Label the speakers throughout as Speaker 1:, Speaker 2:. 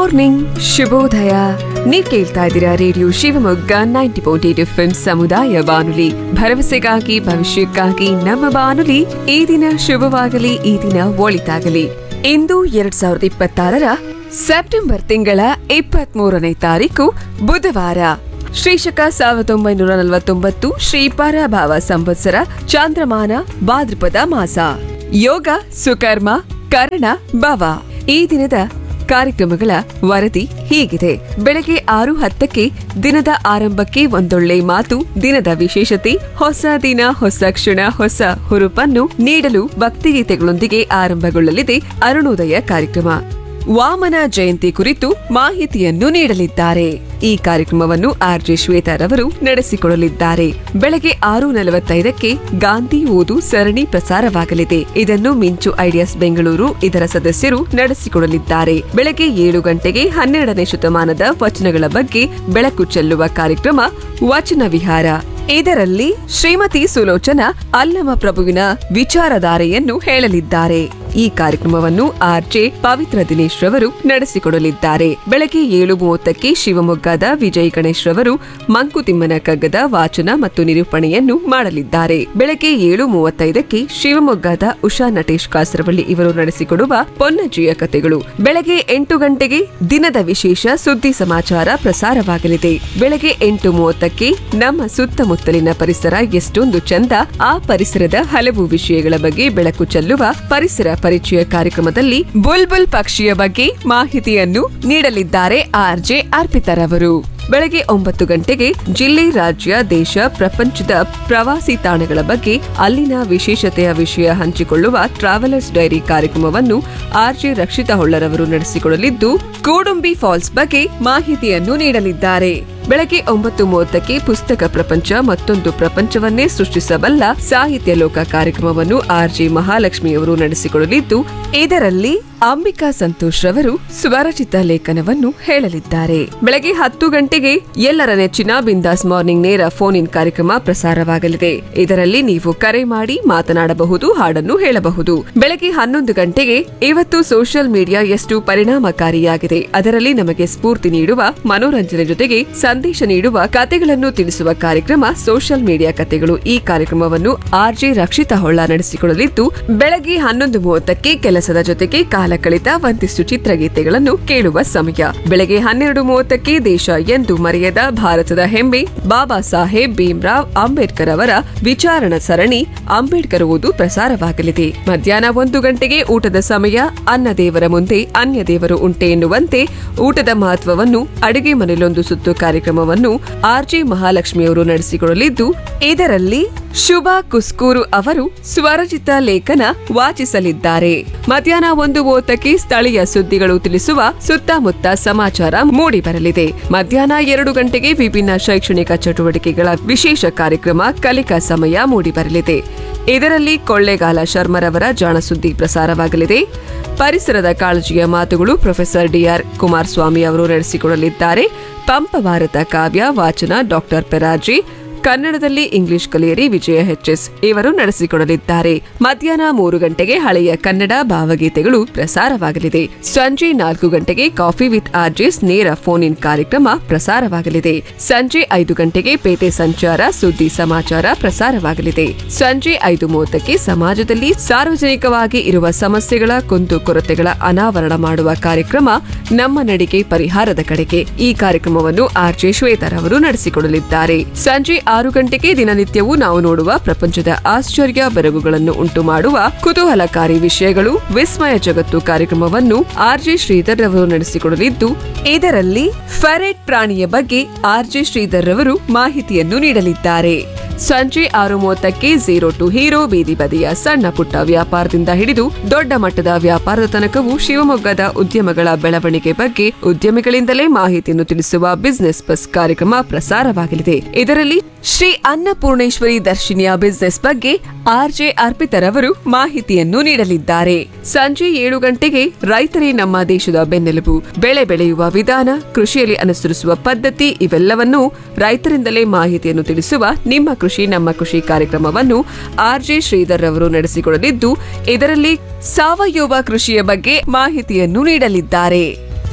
Speaker 1: morning ಶುಭೋದಯ ನೀವ್ ಕೇಳ್ತಾ ಇದ್ದೀರಾ radio Shivamogga ninety point eight F ಸಮುದಾಯ ಬಾನುಲಿ ಭರವಸೆಗಾಗಿ ಭವಿಷ್ಯಕ್ಕಾಗಿ ನಮ್ಮ ಬಾನುಲಿ ಈ ದಿನ ಶುಭವಾಗಲಿ ಈ ದಿನ ಒಳಿತಾಗಲಿ ಇಂದು ಎರಡ್ ಸಾವಿರದ ಇಪ್ಪತ್ತಾರರ ಸೆಪ್ಟೆಂಬರ್ ತಿಂಗಳ ಇಪ್ಪತ್ತ್ ಮೂರನೇ ತಾರೀಕು ಬುಧವಾರ ಶ್ರೀಶಕ ಸಾವಿರದ ಒಂಬೈನೂರ ನಲವತ್ತೊಂಬತ್ತು ಶ್ರೀ ಪರಭಾವ ಸಂವತ್ಸರ ಚಾಂದ್ರಮಾನ ಭಾದ್ರಪದ ಮಾಸ ಯೋಗ ಸುಕರ್ಮ ಕರ್ಣ ಭವ ಈ ದಿನದ ಕಾರ್ಯಕ್ರಮಗಳ ವರದಿ ಹೀಗಿದೆ ಬೆಳಗ್ಗೆ ಆರು ಹತ್ತಕ್ಕೆ ದಿನದ ಆರಂಭಕ್ಕೆ ಒಂದೊಳ್ಳೆ ಮಾತು ದಿನದ ವಿಶೇಷತೆ ಹೊಸ ದಿನ ಹೊಸ ಕ್ಷಣ ಹೊಸ ಹುರುಪನ್ನು ನೀಡಲು ಭಕ್ತಿಗೀತೆಗಳೊಂದಿಗೆ ಆರಂಭಗೊಳ್ಳಲಿದೆ ಅರುಣೋದಯ ಕಾರ್ಯಕ್ರಮ ವಾಮನ ಜಯಂತಿ ಕುರಿತು ಮಾಹಿತಿಯನ್ನು ನೀಡಲಿದ್ದಾರೆ ಈ ಕಾರ್ಯಕ್ರಮವನ್ನು ಆರ್ಜೆ ಶ್ವೇತಾರವರು ನಡೆಸಿಕೊಡಲಿದ್ದಾರೆ ಬೆಳಗ್ಗೆ ಆರು ನಲವತ್ತೈದಕ್ಕೆ ಗಾಂಧಿ ಓದು ಸರಣಿ ಪ್ರಸಾರವಾಗಲಿದೆ ಇದನ್ನು ಮಿಂಚು ಐಡಿಯಾಸ್ ಬೆಂಗಳೂರು ಇದರ ಸದಸ್ಯರು ನಡೆಸಿಕೊಡಲಿದ್ದಾರೆ ಬೆಳಗ್ಗೆ ಏಳು ಗಂಟೆಗೆ ಹನ್ನೆರಡನೇ ಶತಮಾನದ ವಚನಗಳ ಬಗ್ಗೆ ಬೆಳಕು ಚೆಲ್ಲುವ ಕಾರ್ಯಕ್ರಮ ವಚನ ವಿಹಾರ ಇದರಲ್ಲಿ ಶ್ರೀಮತಿ ಸುಲೋಚನಾ ಅಲ್ಲಮ ಪ್ರಭುವಿನ ವಿಚಾರಧಾರೆಯನ್ನು ಹೇಳಲಿದ್ದಾರೆ ಈ ಕಾರ್ಯಕ್ರಮವನ್ನು ಆರ್ಜೆ ಪವಿತ್ರ ದಿನೇಶ್ ರವರು ನಡೆಸಿಕೊಡಲಿದ್ದಾರೆ ಬೆಳಗ್ಗೆ ಏಳು ಮೂವತ್ತಕ್ಕೆ ಶಿವಮೊಗ್ಗದ ವಿಜಯ್ ಗಣೇಶ್ ರವರು ಮಂಕುತಿಮ್ಮನ ಕಗ್ಗದ ವಾಚನ ಮತ್ತು ನಿರೂಪಣೆಯನ್ನು ಮಾಡಲಿದ್ದಾರೆ ಬೆಳಗ್ಗೆ ಏಳು ಮೂವತ್ತೈದಕ್ಕೆ ಶಿವಮೊಗ್ಗದ ಉಷಾ ನಟೇಶ್ ಕಾಸರವಳ್ಳಿ ಇವರು ನಡೆಸಿಕೊಡುವ ಪೊನ್ನಜ್ಜಿಯ ಕಥೆಗಳು ಬೆಳಗ್ಗೆ ಎಂಟು ಗಂಟೆಗೆ ದಿನದ ವಿಶೇಷ ಸುದ್ದಿ ಸಮಾಚಾರ ಪ್ರಸಾರವಾಗಲಿದೆ ಬೆಳಗ್ಗೆ ಎಂಟು ಮೂವತ್ತಕ್ಕೆ ನಮ್ಮ ಸುತ್ತಮುತ್ತಲಿನ ಪರಿಸರ ಎಷ್ಟೊಂದು ಚಂದ ಆ ಪರಿಸರದ ಹಲವು ವಿಷಯಗಳ ಬಗ್ಗೆ ಬೆಳಕು ಚೆಲ್ಲುವ ಪರಿಸರ ಪರಿಚಯ ಕಾರ್ಯಕ್ರಮದಲ್ಲಿ ಬುಲ್ಬುಲ್ ಪಕ್ಷಿಯ ಬಗ್ಗೆ ಮಾಹಿತಿಯನ್ನು ನೀಡಲಿದ್ದಾರೆ ಆರ್ಜೆ ಅರ್ಪಿತರವರು ಬೆಳಗ್ಗೆ ಒಂಬತ್ತು ಗಂಟೆಗೆ ಜಿಲ್ಲೆ ರಾಜ್ಯ ದೇಶ ಪ್ರಪಂಚದ ಪ್ರವಾಸಿ ತಾಣಗಳ ಬಗ್ಗೆ ಅಲ್ಲಿನ ವಿಶೇಷತೆಯ ವಿಷಯ ಹಂಚಿಕೊಳ್ಳುವ ಟ್ರಾವೆಲರ್ಸ್ ಡೈರಿ ಕಾರ್ಯಕ್ರಮವನ್ನು ಆರ್ಜೆ ರಕ್ಷಿತಾ ಹೊಳ್ಳರವರು ನಡೆಸಿಕೊಡಲಿದ್ದು ಕೋಡುಂಬಿ ಫಾಲ್ಸ್ ಬಗ್ಗೆ ಮಾಹಿತಿಯನ್ನು ನೀಡಲಿದ್ದಾರೆ ಬೆಳಗ್ಗೆ ಒಂಬತ್ತು ಮೂವತ್ತಕ್ಕೆ ಪುಸ್ತಕ ಪ್ರಪಂಚ ಮತ್ತೊಂದು ಪ್ರಪಂಚವನ್ನೇ ಸೃಷ್ಟಿಸಬಲ್ಲ ಸಾಹಿತ್ಯ ಲೋಕ ಕಾರ್ಯಕ್ರಮವನ್ನು ಆರ್ಜಿ ಮಹಾಲಕ್ಷ್ಮಿಯವರು ನಡೆಸಿಕೊಡಲಿದ್ದು ಇದರಲ್ಲಿ ಅಂಬಿಕಾ ಸಂತೋಷ್ ರವರು ಸ್ವರಚಿತ ಲೇಖನವನ್ನು ಹೇಳಲಿದ್ದಾರೆ ಬೆಳಗ್ಗೆ ಹತ್ತು ಗಂಟೆಗೆ ಎಲ್ಲರ ನೆಚ್ಚಿನ ಬಿಂದಾಸ್ ಮಾರ್ನಿಂಗ್ ನೇರ ಫೋನ್ ಇನ್ ಕಾರ್ಯಕ್ರಮ ಪ್ರಸಾರವಾಗಲಿದೆ ಇದರಲ್ಲಿ ನೀವು ಕರೆ ಮಾಡಿ ಮಾತನಾಡಬಹುದು ಹಾಡನ್ನು ಹೇಳಬಹುದು ಬೆಳಗ್ಗೆ ಹನ್ನೊಂದು ಗಂಟೆಗೆ ಇವತ್ತು ಸೋಷಿಯಲ್ ಮೀಡಿಯಾ ಎಷ್ಟು ಪರಿಣಾಮಕಾರಿಯಾಗಿದೆ ಅದರಲ್ಲಿ ನಮಗೆ ಸ್ಫೂರ್ತಿ ನೀಡುವ ಮನೋರಂಜನೆ ಜೊತೆಗೆ ಸಂದೇಶ ನೀಡುವ ಕತೆಗಳನ್ನು ತಿಳಿಸುವ ಕಾರ್ಯಕ್ರಮ ಸೋಷಿಯಲ್ ಮೀಡಿಯಾ ಕತೆಗಳು ಈ ಕಾರ್ಯಕ್ರಮವನ್ನು ಆರ್ಜೆ ರಕ್ಷಿತಾ ಹೊಳ್ಳ ನಡೆಸಿಕೊಳ್ಳಲಿದ್ದು ಬೆಳಗ್ಗೆ ಹನ್ನೊಂದು ಮೂವತ್ತಕ್ಕೆ ಕೆಲಸದ ಜೊತೆಗೆ ಕಾಲ ಕಳಿತ ಒಂದಿಷ್ಟು ಚಿತ್ರಗೀತೆಗಳನ್ನು ಕೇಳುವ ಸಮಯ ಬೆಳಗ್ಗೆ ಹನ್ನೆರಡು ಮೂವತ್ತಕ್ಕೆ ದೇಶ ಎಂದು ಮರೆಯದ ಭಾರತದ ಹೆಮ್ಮೆ ಬಾಬಾ ಸಾಹೇಬ್ ಭೀಮ್ರಾವ್ ಅಂಬೇಡ್ಕರ್ ಅವರ ವಿಚಾರಣ ಸರಣಿ ಅಂಬೇಡ್ಕರ್ ಓದು ಪ್ರಸಾರವಾಗಲಿದೆ ಮಧ್ಯಾಹ್ನ ಒಂದು ಗಂಟೆಗೆ ಊಟದ ಸಮಯ ಅನ್ನ ದೇವರ ಮುಂದೆ ಅನ್ಯ ದೇವರು ಉಂಟೆ ಎನ್ನುವಂತೆ ಊಟದ ಮಹತ್ವವನ್ನು ಅಡುಗೆ ಮನೆಯಲ್ಲೊಂದು ಸುತ್ತು ಕಾರ್ಯಕ್ರಮವನ್ನು ಆರ್ಜೆ ಮಹಾಲಕ್ಷ್ಮಿಯವರು ನಡೆಸಿಕೊಡಲಿದ್ದು ಇದರಲ್ಲಿ ಶುಭಾ ಕುಸ್ಕೂರು ಅವರು ಸ್ವರಚಿತ ಲೇಖನ ವಾಚಿಸಲಿದ್ದಾರೆ ಮಧ್ಯಾಹ್ನ ಒಂದು ಮೂವತ್ತಕ್ಕೆ ಸ್ಥಳೀಯ ಸುದ್ದಿಗಳು ತಿಳಿಸುವ ಸುತ್ತಮುತ್ತ ಸಮಾಚಾರ ಮೂಡಿಬರಲಿದೆ ಮಧ್ಯಾಹ್ನ ಎರಡು ಗಂಟೆಗೆ ವಿಭಿನ್ನ ಶೈಕ್ಷಣಿಕ ಚಟುವಟಿಕೆಗಳ ವಿಶೇಷ ಕಾರ್ಯಕ್ರಮ ಕಲಿಕಾ ಸಮಯ ಮೂಡಿಬರಲಿದೆ ಇದರಲ್ಲಿ ಕೊಳ್ಳೇಗಾಲ ಶರ್ಮರವರ ಜಾಣಸುದ್ದಿ ಪ್ರಸಾರವಾಗಲಿದೆ ಪರಿಸರದ ಕಾಳಜಿಯ ಮಾತುಗಳು ಪ್ರೊಫೆಸರ್ ಡಿಆರ್ ಕುಮಾರಸ್ವಾಮಿ ಅವರು ನಡೆಸಿಕೊಡಲಿದ್ದಾರೆ ಪಂಪ ಭಾರತ ಕಾವ್ಯ ವಾಚನ ಡಾಕ್ಟರ್ ಪೆರಾಜಿ ಕನ್ನಡದಲ್ಲಿ ಇಂಗ್ಲಿಷ್ ಕಲಿಯರಿ ವಿಜಯ ಎಚ್ಎಸ್ ಇವರು ನಡೆಸಿಕೊಡಲಿದ್ದಾರೆ ಮಧ್ಯಾಹ್ನ ಮೂರು ಗಂಟೆಗೆ ಹಳೆಯ ಕನ್ನಡ ಭಾವಗೀತೆಗಳು ಪ್ರಸಾರವಾಗಲಿದೆ ಸಂಜೆ ನಾಲ್ಕು ಗಂಟೆಗೆ ಕಾಫಿ ವಿತ್ ಆರ್ಜೆಸ್ ನೇರ ಫೋನ್ ಇನ್ ಕಾರ್ಯಕ್ರಮ ಪ್ರಸಾರವಾಗಲಿದೆ ಸಂಜೆ ಐದು ಗಂಟೆಗೆ ಪೇಟೆ ಸಂಚಾರ ಸುದ್ದಿ ಸಮಾಚಾರ ಪ್ರಸಾರವಾಗಲಿದೆ ಸಂಜೆ ಐದು ಮೂವತ್ತಕ್ಕೆ ಸಮಾಜದಲ್ಲಿ ಸಾರ್ವಜನಿಕವಾಗಿ ಇರುವ ಸಮಸ್ಯೆಗಳ ಕುಂದು ಕೊರತೆಗಳ ಅನಾವರಣ ಮಾಡುವ ಕಾರ್ಯಕ್ರಮ ನಮ್ಮ ನಡಿಗೆ ಪರಿಹಾರದ ಕಡೆಗೆ ಈ ಕಾರ್ಯಕ್ರಮವನ್ನು ಆರ್ಜೆ ಶ್ವೇತರ್ ಅವರು ನಡೆಸಿಕೊಡಲಿದ್ದಾರೆ ಸಂಜೆ ಆರು ಗಂಟೆಗೆ ದಿನನಿತ್ಯವೂ ನಾವು ನೋಡುವ ಪ್ರಪಂಚದ ಆಶ್ಚರ್ಯ ಬೆರಗುಗಳನ್ನು ಉಂಟು ಮಾಡುವ ಕುತೂಹಲಕಾರಿ ವಿಷಯಗಳು ವಿಸ್ಮಯ ಜಗತ್ತು ಕಾರ್ಯಕ್ರಮವನ್ನು ಆರ್ಜೆ ಶ್ರೀಧರ್ ರವರು ನಡೆಸಿಕೊಡಲಿದ್ದು ಇದರಲ್ಲಿ ಫೆರೆಟ್ ಪ್ರಾಣಿಯ ಬಗ್ಗೆ ಆರ್ಜೆ ಶ್ರೀಧರ್ ರವರು ಮಾಹಿತಿಯನ್ನು ನೀಡಲಿದ್ದಾರೆ ಸಂಜೆ ಆರು ಮೂವತ್ತಕ್ಕೆ ಝೀರೋ ಟು ಹೀರೋ ಬೀದಿ ಬದಿಯ ಸಣ್ಣ ಪುಟ್ಟ ವ್ಯಾಪಾರದಿಂದ ಹಿಡಿದು ದೊಡ್ಡ ಮಟ್ಟದ ವ್ಯಾಪಾರದ ತನಕವೂ ಶಿವಮೊಗ್ಗದ ಉದ್ಯಮಗಳ ಬೆಳವಣಿಗೆ ಬಗ್ಗೆ ಉದ್ಯಮಿಗಳಿಂದಲೇ ಮಾಹಿತಿಯನ್ನು ತಿಳಿಸುವ ಬಿಸಿನೆಸ್ ಬಸ್ ಕಾರ್ಯಕ್ರಮ ಪ್ರಸಾರವಾಗಲಿದೆ ಇದರಲ್ಲಿ ಶ್ರೀ ಅನ್ನಪೂರ್ಣೇಶ್ವರಿ ದರ್ಶಿನಿಯ ಬಿಸಿನೆಸ್ ಬಗ್ಗೆ ಆರ್ಜೆ ಅರ್ಪಿತರವರು ಮಾಹಿತಿಯನ್ನು ನೀಡಲಿದ್ದಾರೆ ಸಂಜೆ ಏಳು ಗಂಟೆಗೆ ರೈತರೇ ನಮ್ಮ ದೇಶದ ಬೆನ್ನೆಲುಬು ಬೆಳೆ ಬೆಳೆಯುವ ವಿಧಾನ ಕೃಷಿಯಲ್ಲಿ ಅನುಸರಿಸುವ ಪದ್ಧತಿ ಇವೆಲ್ಲವನ್ನೂ ರೈತರಿಂದಲೇ ಮಾಹಿತಿಯನ್ನು ತಿಳಿಸುವ ನಿಮ್ಮ ಕೃಷಿ ನಮ್ಮ ಕೃಷಿ ಕಾರ್ಯಕ್ರಮವನ್ನು ಆರ್ಜೆ ಶ್ರೀಧರ್ ರವರು ನಡೆಸಿಕೊಡಲಿದ್ದು ಇದರಲ್ಲಿ ಸಾವಯವ ಕೃಷಿಯ ಬಗ್ಗೆ ಮಾಹಿತಿಯನ್ನು ನೀಡಲಿದ್ದಾರೆ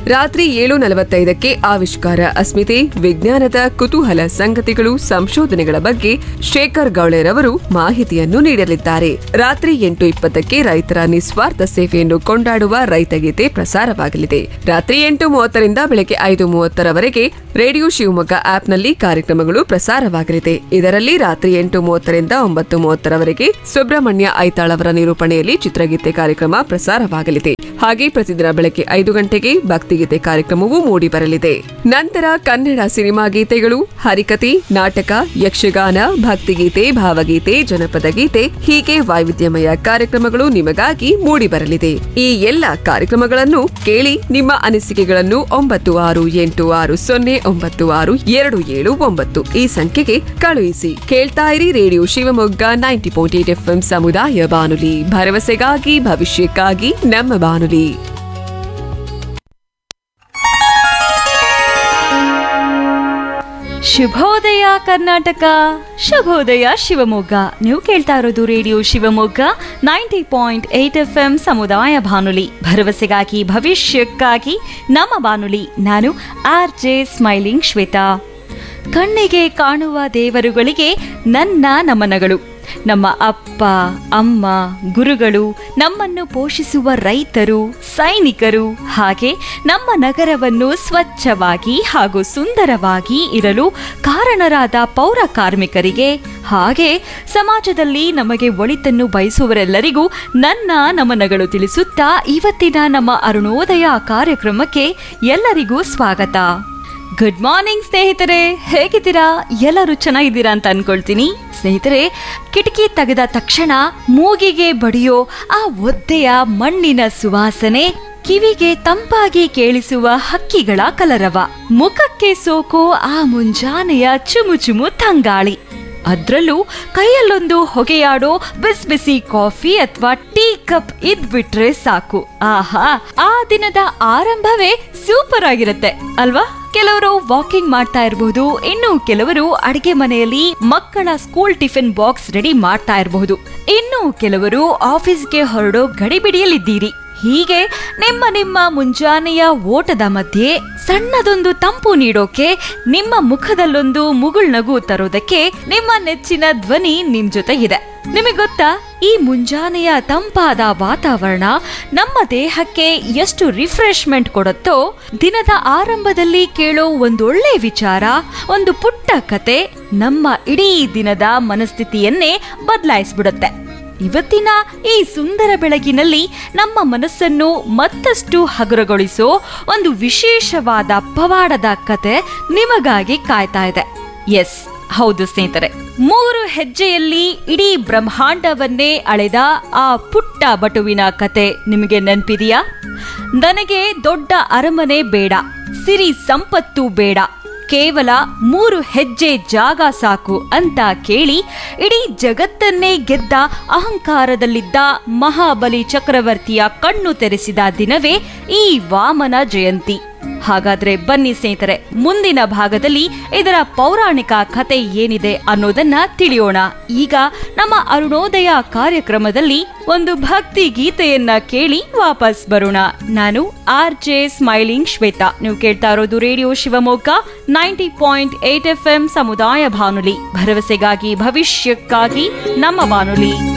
Speaker 1: ರಾತ್ರಿ ಏಳು ನಲವತ್ತೈದಕ್ಕೆ ಆವಿಷ್ಕಾರ ಅಸ್ಮಿತೆ ವಿಜ್ಞಾನದ ಕುತೂಹಲ ಸಂಗತಿಗಳು ಸಂಶೋಧನೆಗಳ ಬಗ್ಗೆ ಶೇಖರ್ ಗೌಳೆರವರು ಮಾಹಿತಿಯನ್ನು ನೀಡಲಿದ್ದಾರೆ ರಾತ್ರಿ ಎಂಟು ಇಪ್ಪತ್ತಕ್ಕೆ ರೈತರ ನಿಸ್ವಾರ್ಥ ಸೇವೆಯನ್ನು ಕೊಂಡಾಡುವ ರೈತಗೀತೆ ಪ್ರಸಾರವಾಗಲಿದೆ ರಾತ್ರಿ ಎಂಟು ಮೂವತ್ತರಿಂದ ಬೆಳಗ್ಗೆ ಐದು ಮೂವತ್ತರವರೆಗೆ ರೇಡಿಯೋ ಶಿವಮೊಗ್ಗ ಆಪ್ನಲ್ಲಿ ಕಾರ್ಯಕ್ರಮಗಳು ಪ್ರಸಾರವಾಗಲಿದೆ ಇದರಲ್ಲಿ ರಾತ್ರಿ ಎಂಟು ಮೂವತ್ತರಿಂದ ಒಂಬತ್ತು ಮೂವತ್ತರವರೆಗೆ ಸುಬ್ರಹ್ಮಣ್ಯ ಐತಾಳ್ ಅವರ ನಿರೂಪಣೆಯಲ್ಲಿ ಚಿತ್ರಗೀತೆ ಕಾರ್ಯಕ್ರಮ ಪ್ರಸಾರವಾಗಲಿದೆ ಹಾಗೆ ಪ್ರತಿದಿನ ಬೆಳಗ್ಗೆ ಐದು ಗಂಟೆಗೆ ಭಕ್ತಿಗೀತೆ ಕಾರ್ಯಕ್ರಮವೂ ಮೂಡಿಬರಲಿದೆ ನಂತರ ಕನ್ನಡ ಸಿನಿಮಾ ಗೀತೆಗಳು ಹರಿಕತೆ ನಾಟಕ ಯಕ್ಷಗಾನ ಭಕ್ತಿಗೀತೆ ಭಾವಗೀತೆ ಜನಪದ ಗೀತೆ ಹೀಗೆ ವೈವಿಧ್ಯಮಯ ಕಾರ್ಯಕ್ರಮಗಳು ನಿಮಗಾಗಿ ಮೂಡಿಬರಲಿದೆ ಈ ಎಲ್ಲ ಕಾರ್ಯಕ್ರಮಗಳನ್ನು ಕೇಳಿ ನಿಮ್ಮ ಅನಿಸಿಕೆಗಳನ್ನು ಒಂಬತ್ತು ಆರು ಎಂಟು ಆರು ಸೊನ್ನೆ ಒಂಬತ್ತು ಆರು ಎರಡು ಏಳು ಒಂಬತ್ತು ಈ ಸಂಖ್ಯೆಗೆ ಕಳುಹಿಸಿ ಕೇಳ್ತಾ ಇರಿ radio Shivamogga ninety point eight F ಸಮುದಾಯ ಬಾನುಲಿ ಭರವಸೆಗಾಗಿ ಭವಿಷ್ಯಕ್ಕಾಗಿ ನಮ್ಮ ಬಾನುಲಿ
Speaker 2: ಶುಭೋದಯ ಕರ್ನಾಟಕ ಶುಭೋದಯ ಶಿವಮೊಗ್ಗ ನೀವು ಕೇಳ್ತಾ ಇರೋದು radio Shivamogga ninety point eight F M ಸಮುದಾಯ ಬಾನುಲಿ ಭರವಸೆಗಾಗಿ ಭವಿಷ್ಯಕ್ಕಾಗಿ ನಮ್ಮ ಬಾನುಲಿ ನಾನು ಆರ್ ಜೆ ಸ್ಮೈಲಿಂಗ್ ಶ್ವೇತಾ ಕಣ್ಣಿಗೆ ಕಾಣುವ ದೇವರುಗಳಿಗೆ ನನ್ನ ನಮನಗಳು ನಮ್ಮ ಅಪ್ಪ ಅಮ್ಮ ಗುರುಗಳು ನಮ್ಮನ್ನು ಪೋಷಿಸುವ ರೈತರು ಸೈನಿಕರು ಹಾಗೆ ನಮ್ಮ ನಗರವನ್ನು ಸ್ವಚ್ಛವಾಗಿ ಹಾಗೂ ಸುಂದರವಾಗಿ ಇರಲು ಕಾರಣರಾದ ಪೌರ ಕಾರ್ಮಿಕರಿಗೆ ಹಾಗೆ ಸಮಾಜದಲ್ಲಿ ನಮಗೆ ಒಳಿತನ್ನು ಬಯಸುವರೆಲ್ಲರಿಗೂ ನನ್ನ ನಮನಗಳು ತಿಳಿಸುತ್ತಾ ಇವತ್ತಿನ ನಮ್ಮ ಅರುಣೋದಯ ಕಾರ್ಯಕ್ರಮಕ್ಕೆ ಎಲ್ಲರಿಗೂ ಸ್ವಾಗತ ಗುಡ್ ಮಾರ್ನಿಂಗ್ ಸ್ನೇಹಿತರೆ ಹೇಗಿದ್ದೀರಾ ಎಲ್ಲರೂ ಚೆನ್ನಾಗಿದ್ದೀರಾ ಅಂತ ಅನ್ಕೊಳ್ತೀನಿ ಸ್ನೇಹಿತರೆ ಕಿಟಕಿ ತೆಗೆದ ತಕ್ಷಣ ಮೂಗಿಗೆ ಬಡಿಯೋ ಆ ಒದ್ದೆಯ ಮಣ್ಣಿನ ಸುವಾಸನೆ ಕಿವಿಗೆ ತಂಪಾಗಿ ಕೇಳಿಸುವ ಹಕ್ಕಿಗಳ ಕಲರವ ಮುಖಕ್ಕೆ ಸೋಕೋ ಆ ಮುಂಜಾನೆಯ ಚುಮು ಚುಮು ತಂಗಾಳಿ ಅದ್ರಲ್ಲೂ ಕೈಯಲ್ಲೊಂದು ಹೊಗೆಯಾಡೋ ಬಿಸಿ ಬಿಸಿ ಕಾಫಿ ಅಥವಾ ಟೀ ಕಪ್ ಇದ್ಬಿಟ್ರೆ ಸಾಕು ಆಹಾ ಆ ದಿನದ ಆರಂಭವೇ ಸೂಪರ್ ಆಗಿರುತ್ತೆ ಅಲ್ವಾ ಕೆಲವರು ವಾಕಿಂಗ್ ಮಾಡ್ತಾ ಇರಬಹುದು ಇನ್ನು ಕೆಲವರು ಅಡಿಗೆ ಮನೆಯಲ್ಲಿ ಮಕ್ಕಳ ಸ್ಕೂಲ್ ಟಿಫಿನ್ ಬಾಕ್ಸ್ ರೆಡಿ ಮಾಡ್ತಾ ಇರಬಹುದು ಇನ್ನು ಕೆಲವರು ಆಫೀಸ್ಗೆ ಹೊರಡೋ ಗಡಿಬಿಡಿಯಲ್ಲಿದ್ದೀರಿ ಹೀಗೆ ನಿಮ್ಮ ನಿಮ್ಮ ಮುಂಜಾನೆಯ ಓಟದ ಮಧ್ಯೆ ಸಣ್ಣದೊಂದು ತಂಪು ನೀಡೋಕೆ ನಿಮ್ಮ ಮುಖದಲ್ಲೊಂದು ಮುಗುಳ್ನಗು ತರೋದಕ್ಕೆ ನಿಮ್ಮ ನೆಚ್ಚಿನ ಧ್ವನಿ ನಿಮ್ ಜೊತೆ ಇದೆ ನಿಮಗೆ ಗೊತ್ತಾ ಈ ಮುಂಜಾನೆಯ ತಂಪಾದ ವಾತಾವರಣ ನಮ್ಮ ದೇಹಕ್ಕೆ ಎಷ್ಟು ರಿಫ್ರೆಶ್ಮೆಂಟ್ ಕೊಡುತ್ತೋ ದಿನದ ಆರಂಭದಲ್ಲಿ ಕೇಳೋ ಒಂದೊಳ್ಳೆ ವಿಚಾರ ಒಂದು ಪುಟ್ಟ ಕತೆ ನಮ್ಮ ಇಡೀ ದಿನದ ಮನಸ್ಥಿತಿಯನ್ನೇ ಬದಲಾಯಿಸ್ಬಿಡುತ್ತೆ ಇವತ್ತಿನ ಈ ಸುಂದರ ಬೆಳಗಿನಲ್ಲಿ ನಮ್ಮ ಮನಸ್ಸನ್ನು ಮತ್ತಷ್ಟು ಹಗುರಗೊಳಿಸೋ ಒಂದು ವಿಶೇಷವಾದ ಪವಾಡದ ಕತೆ ನಿಮಗಾಗಿ ಕಾಯ್ತಾ ಇದೆ ಎಸ್ ಹೌದು ಸ್ನೇಹಿತರೆ ಮೂರು ಹೆಜ್ಜೆಯಲ್ಲಿ ಇಡೀ ಬ್ರಹ್ಮಾಂಡವನ್ನೇ ಅಳೆದ ಆ ಪುಟ್ಟ ಬಟುವಿನ ಕತೆ ನಿಮಗೆ ನೆನ್ಪಿದೆಯಾ ನನಗೆ ದೊಡ್ಡ ಅರಮನೆ ಬೇಡ ಸಿರಿ ಸಂಪತ್ತು ಬೇಡ ಕೇವಲ ಮೂರು ಹೆಜ್ಜೆ ಜಾಗ ಸಾಕು ಅಂತ ಕೇಳಿ ಇಡೀ ಜಗತ್ತನ್ನೇ ಗೆದ್ದ ಅಹಂಕಾರದಲ್ಲಿದ್ದ ಮಹಾಬಲಿ ಚಕ್ರವರ್ತಿಯ ಕಣ್ಣು ತೆರೆಸಿದ ದಿನವೇ ಈ ವಾಮನ ಜಯಂತಿ ಹಾಗಾದ್ರೆ ಬನ್ನಿ ಸ್ನೇಹಿತರೆ ಮುಂದಿನ ಭಾಗದಲ್ಲಿ ಇದರ ಪೌರಾಣಿಕ ಕತೆ ಏನಿದೆ ಅನ್ನೋದನ್ನ ತಿಳಿಯೋಣ ಈಗ ನಮ್ಮ ಅರುಣೋದಯ ಕಾರ್ಯಕ್ರಮದಲ್ಲಿ ಒಂದು ಭಕ್ತಿ ಗೀತೆಯನ್ನ ಕೇಳಿ ವಾಪಸ್ ಬರೋಣ ನಾನು ಆರ್ ಜೆ ಸ್ಮೈಲಿಂಗ್ ಶ್ವೇತಾ ನೀವು ಕೇಳ್ತಾ ಇರೋದು radio Shivamogga ninety point eight F M ಸಮುದಾಯ ಬಾನುಲಿ ಭರವಸೆಗಾಗಿ ಭವಿಷ್ಯಕ್ಕಾಗಿ ನಮ್ಮ ಬಾನುಲಿ